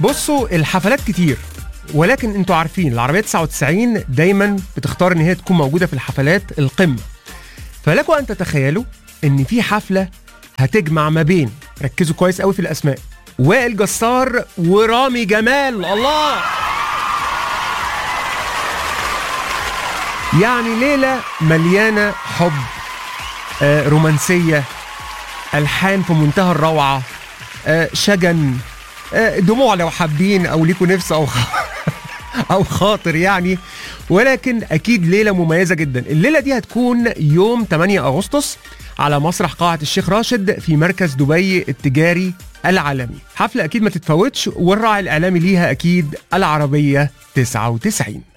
بصوا الحفلات كتير ولكن انتوا عارفين العربية 99 دايما بتختار ان هي تكون موجودة في الحفلات القمة فلكم ان تتخيلوا ان في حفلة هتجمع ما بين ركزوا كويس قوي في الاسماء وائل جسار ورامي جمال الله يعني ليلة مليانة حب آه، رومانسية ألحان في منتهى الروعة آه، شجن آه، دموع لو حابين أو ليكوا نفس أو خ- أو خاطر يعني ولكن أكيد ليلة مميزة جدا الليلة دي هتكون يوم 8 أغسطس على مسرح قاعة الشيخ راشد في مركز دبي التجاري العالمي حفلة أكيد ما تتفوتش والراعي الإعلامي ليها أكيد العربية 99